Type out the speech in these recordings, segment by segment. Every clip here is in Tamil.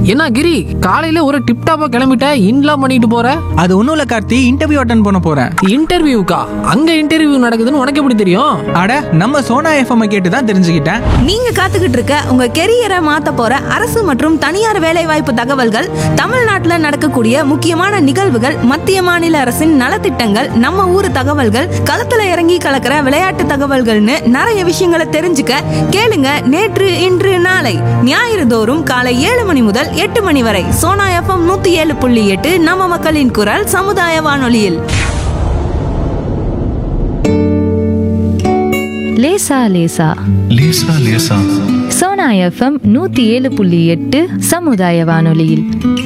என்ன கிரி காலையில ஒரு டிப் டாப்பா கிளம்பிட்ட இன்லாம் பண்ணிட்டு போற அது ஒன்றும் இல்லை கார்த்தி இன்டர்வியூ அட்டன் பண்ண போகிறேன் இன்டர்வியூக்கா அங்க இன்டர்வியூ நடக்குதுன்னு உனக்கு எப்படி தெரியும் அட நம்ம சோனா எஃப்எம் கேட்டு தான் தெரிஞ்சுக்கிட்டேன் நீங்க காத்துக்கிட்டு இருக்க உங்க கெரியரை மாத்த போற அரசு மற்றும் தனியார் வேலைவாய்ப்பு தகவல்கள் தமிழ்நாட்டுல நடக்கக்கூடிய முக்கியமான நிகழ்வுகள் மத்திய மாநில அரசின் நலத்திட்டங்கள் நம்ம ஊர் தகவல்கள் களத்துல இறங்கி கலக்கிற விளையாட்டு தகவல்கள்னு நிறைய விஷயங்களை தெரிஞ்சுக்க கேளுங்க நேற்று இன்று நாளை ஞாயிறு தோறும் காலை ஏழு மணி முதல் எட்டு மணி வரை சோனா எஃப்எம் நூத்தி ஏழு புள்ளி எட்டு நம்ம மக்களின் குரல் சமுதாய வானொலியில் லேசா லேசா லேசா லேசா சோனா எஃப்எம் நூத்தி ஏழு புள்ளி எட்டு சமுதாய வானொலியில்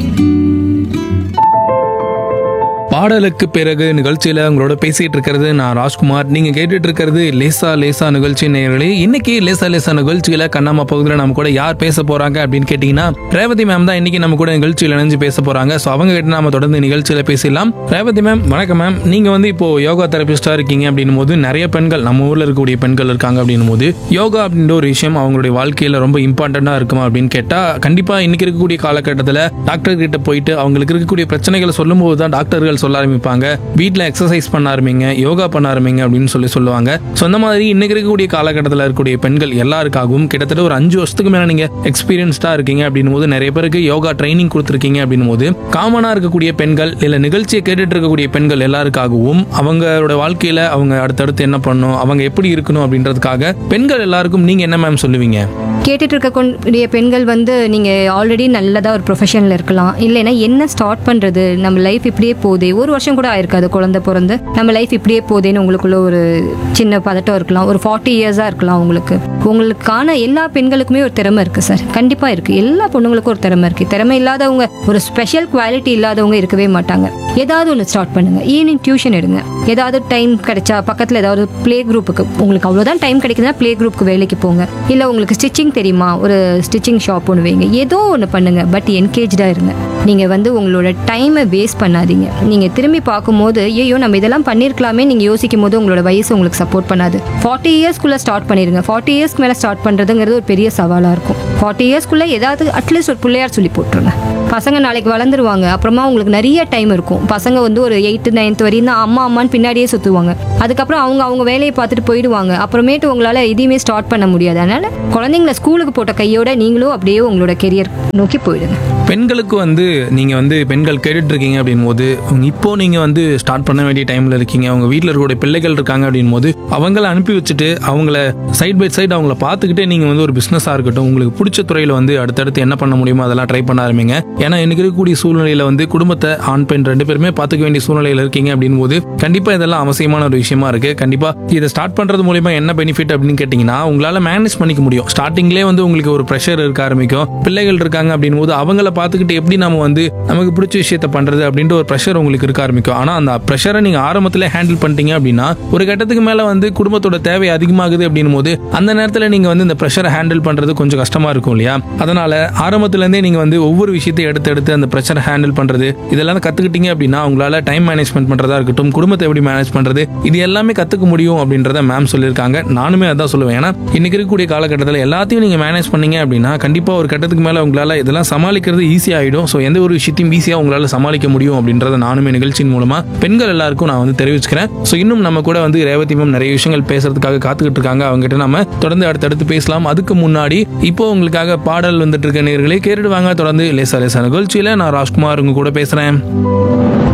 பாடலுக்கு பிறகு நிகழ்ச்சியில உங்களோட பேசிட்டு இருக்கிறது நான் ராஜ்குமார் நீங்க கேட்டுட்டு இருக்கிறது லேசா லேசா நிகழ்ச்சி நேயர்களே இன்னைக்கு லேசா லேசா நிகழ்ச்சியில கண்ணாம பகுதியில் நம்ம கூட யார் பேச போறாங்க அப்படின்னு கேட்டீங்கன்னா ரேவதி மேம் தான் இன்னைக்கு நம்ம கூட நிகழ்ச்சியில் இணைஞ்சு பேச போறாங்க ஸோ அவங்க கிட்ட நாம தொடர்ந்து நிகழ்ச்சியில பேசலாம் ரேவதி மேம் வணக்கம் மேம் நீங்க வந்து இப்போ யோகா தெரபிஸ்டா இருக்கீங்க அப்படின்னும் போது நிறைய பெண்கள் நம்ம ஊர்ல இருக்கக்கூடிய பெண்கள் இருக்காங்க அப்படின்னும் போது யோகா அப்படின்ற ஒரு விஷயம் அவங்களுடைய வாழ்க்கையில ரொம்ப இம்பார்ட்டண்டா இருக்குமா அப்படின்னு கேட்டா கண்டிப்பா இன்னைக்கு இருக்கக்கூடிய காலகட்டத்தில் டாக்டர் கிட்ட போயிட்டு அவங்களுக்கு இருக்கக்கூடிய பிரச்சனைகளை சொல்லும்போது தான் டாக்டர்கள் சொல்ல ஆரம்பிப்பாங்க வீட்டில் எக்ஸசைஸ் பண்ண ஆரம்பிங்க யோகா பண்ண ஆரம்பிங்க அப்படின்னு சொல்லி சொல்லுவாங்க ஸோ அந்த மாதிரி இன்னைக்கு இருக்கக்கூடிய காலகட்டத்தில் இருக்கக்கூடிய பெண்கள் எல்லாருக்காகவும் கிட்டத்தட்ட ஒரு அஞ்சு வருஷத்துக்கு மேலே நீங்கள் எக்ஸ்பீரியன்ஸ்டாக இருக்கீங்க அப்படின்னும் போது நிறைய பேருக்கு யோகா ட்ரைனிங் கொடுத்துருக்கீங்க அப்படின்னும் போது காமனாக இருக்கக்கூடிய பெண்கள் இல்லை நிகழ்ச்சியை கேட்டுட்டு இருக்கக்கூடிய பெண்கள் எல்லாருக்காகவும் அவங்களோட வாழ்க்கையில் அவங்க அடுத்தடுத்து என்ன பண்ணணும் அவங்க எப்படி இருக்கணும் அப்படின்றதுக்காக பெண்கள் எல்லாருக்கும் நீங்கள் என்ன மேம் சொல்லுவீங்க கேட்டுட்டு இருக்கக்கூடிய பெண்கள் வந்து நீங்கள் ஆல்ரெடி நல்லதாக ஒரு ப்ரொஃபஷனில் இருக்கலாம் இல்லைன்னா என்ன ஸ்டார்ட் பண்ணுறது நம்ம லைஃப் இப்படியே போதே ஒரு வருஷம் கூட ஆயிருக்காது குழந்தை பிறந்து நம்ம லைஃப் இப்படியே போதேன்னு உங்களுக்குள்ள ஒரு சின்ன பதட்டம் இருக்கலாம் ஒரு ஃபார்ட்டி இயர்ஸாக இருக்கலாம் உங்களுக்கு உங்களுக்கான எல்லா பெண்களுக்குமே ஒரு திறமை இருக்குது சார் கண்டிப்பாக இருக்குது எல்லா பொண்ணுங்களுக்கும் ஒரு திறமை இருக்குது திறமை இல்லாதவங்க ஒரு ஸ்பெஷல் குவாலிட்டி இல்லாதவங்க இருக்கவே மாட்டாங்க ஏதாவது ஒன்று ஸ்டார்ட் பண்ணுங்க ஈவினிங் டியூஷன் எடுங்க ஏதாவது டைம் கிடைச்சா பக்கத்தில் ஏதாவது ப்ளே குரூப்புக்கு உங்களுக்கு அவ்வளோதான் டைம் கிடைக்குதுன்னா ப்ளே குரூப்புக்கு வேலைக்கு போங்க இல்லை உங்களுக்கு ஸ்டிச்சிங் தெரியுமா ஒரு ஸ்டிச்சிங் ஷாப் ஒன்று வைங்க ஏதோ ஒன்று பண்ணுங்க பட் என்கேஜாக இருங்க நீங்கள் வந்து உங்களோட டைமை வேஸ்ட் பண்ணாதீங்க நீங்கள் திரும்பி பார்க்கும்போது ஐயோ நம்ம இதெல்லாம் பண்ணியிருக்கலாமே நீங்கள் யோசிக்கும் போது உங்களோட வயசு உங்களுக்கு சப்போர்ட் பண்ணாது ஃபார்ட்டி இயர்ஸ்க்குள்ளே ஸ்டார்ட் பண்ணிடுங்க ஃபார்ட்டி இயர்ஸ்க்கு மேலே ஸ்டார்ட் பண்ணுறதுங்கிறது ஒரு பெரிய சவாலாக இருக்கும் ஃபார்ட்டி இயர்ஸ்க்குள்ளே ஏதாவது அட்லீஸ்ட் ஒரு பிள்ளையார் சொல்லி போட்டுருங்க பசங்க நாளைக்கு வளர்ந்துருவாங்க அப்புறமா உங்களுக்கு நிறைய டைம் இருக்கும் பசங்க வந்து ஒரு எயித்து நைன்த் வரையும் தான் அம்மா அம்மான்னு பின்னாடியே சுற்றுவாங்க அதுக்கப்புறம் அவங்க அவங்க வேலையை பார்த்துட்டு போயிடுவாங்க அப்புறமேட்டு உங்களால் எதையுமே ஸ்டார்ட் பண்ண முடியாது அதனால குழந்தைங்கள ஸ்கூலுக்கு போட்ட கையோட நீங்களும் அப்படியே உங்களோட கெரியர் நோக்கி போயிடுங்க பெண்களுக்கு வந்து நீங்க வந்து பெண்கள் கேட்டுட்டு இருக்கீங்க அப்படின் போது உங்க இப்போ நீங்க வந்து ஸ்டார்ட் பண்ண வேண்டிய டைம்ல இருக்கீங்க அவங்க வீட்டில் இருக்கக்கூடிய பிள்ளைகள் இருக்காங்க அப்படின் போது அவங்கள அனுப்பி வச்சுட்டு அவங்கள சைட் பை சைடு அவங்கள பார்த்துக்கிட்டே நீங்க வந்து ஒரு பிசினஸா இருக்கட்டும் உங்களுக்கு பிடிச்ச துறையில வந்து அடுத்தடுத்து என்ன பண்ண முடியுமோ அதெல்லாம் ட்ரை பண்ண ஆரம்பிங்க ஏன்னா இன்னைக்கு இருக்கக்கூடிய சூழ்நிலையில வந்து குடும்பத்தை ஆண் பெண் ரெண்டு பேருமே பார்த்துக்க வேண்டிய சூழ்நிலையில இருக்கீங்க அப்படின் போது கண்டிப்பா இதெல்லாம் அவசியமான ஒரு விஷயமா இருக்கு கண்டிப்பா இதை ஸ்டார்ட் பண்றது மூலியமா என்ன பெனிஃபிட் அப்படின்னு கேட்டீங்கன்னா உங்களால மேனேஜ் பண்ணிக்க முடியும் ஸ்டார்டிங்லேயே வந்து உங்களுக்கு ஒரு ப்ரெஷர் இருக்க ஆரம்பிக்கும் பிள்ளைகள் இருக்காங்க அப்படின் போது அவங்கள பார்த்துக்கிட்டு எப்படி நம்ம வந்து நமக்கு பிடிச்ச விஷயத்த பண்றது அப்படின்ற ஒரு ப்ரெஷர் உங்களுக்கு இருக்க ஆரம்பிக்கும் ஆனா அந்த ப்ரெஷரை நீங்க ஆரம்பத்துல ஹேண்டில் பண்ணிட்டீங்க அப்படின்னா ஒரு கட்டத்துக்கு மேல வந்து குடும்பத்தோட தேவை அதிகமாகுது அப்படின்னும் போது அந்த நேரத்துல நீங்க வந்து இந்த ப்ரெஷரை ஹேண்டில் பண்றது கொஞ்சம் கஷ்டமா இருக்கும் இல்லையா அதனால ஆரம்பத்துல இருந்தே நீங்க வந்து ஒவ்வொரு விஷயத்தையும் எடுத்து எடுத்து அந்த ப்ரெஷரை ஹேண்டில் பண்றது இதெல்லாம் கத்துக்கிட்டீங்க அப்படின்னா உங்களால டைம் மேனேஜ்மெண்ட் பண்றதா இருக்கட்டும் குடும்பத்தை எப்படி மேனேஜ் பண்றது இது எல்லாமே கத்துக்க முடியும் அப்படின்றத மேம் சொல்லியிருக்காங்க நானுமே அதான் சொல்லுவேன் ஏன்னா இன்னைக்கு இருக்கக்கூடிய காலகட்டத்தில் எல்லாத்தையும் நீங்க மேனேஜ் பண்ணீங்க அப்படின்னா கண்டிப்பா ஒரு கட்டத்துக்கு மேல உங்களால இதெல்லாம் சமாளிக்கிறது ஈஸி ஆயிடும் ஸோ எந்த ஒரு விஷயத்தையும் ஈஸியா உங்களால சமாளிக்க முடியும் அப்படின்றத நானுமே நிகழ்ச்சியின் மூலமா பெண்கள் எல்லாருக்கும் நான் வந்து தெரிவிச்சுக்கிறேன் ஸோ இன்னும் நம்ம கூட வந்து ரேவதி மேம் நிறைய விஷயங்கள் பேசுறதுக்காக காத்துக்கிட்டு இருக்காங்க அவங்க கிட்ட நம்ம தொடர்ந்து அடுத்தடுத்து பேசலாம் அதுக்கு முன்னாடி இப்போ உங்களுக்காக பாடல் வந்துட்டு இருக்க நேர்களே கேட்டுடுவாங்க தொடர்ந்து லேசா லேசா நிகழ்ச்சியில நான் ராஜ்குமார் உங்க கூட பேசுறேன்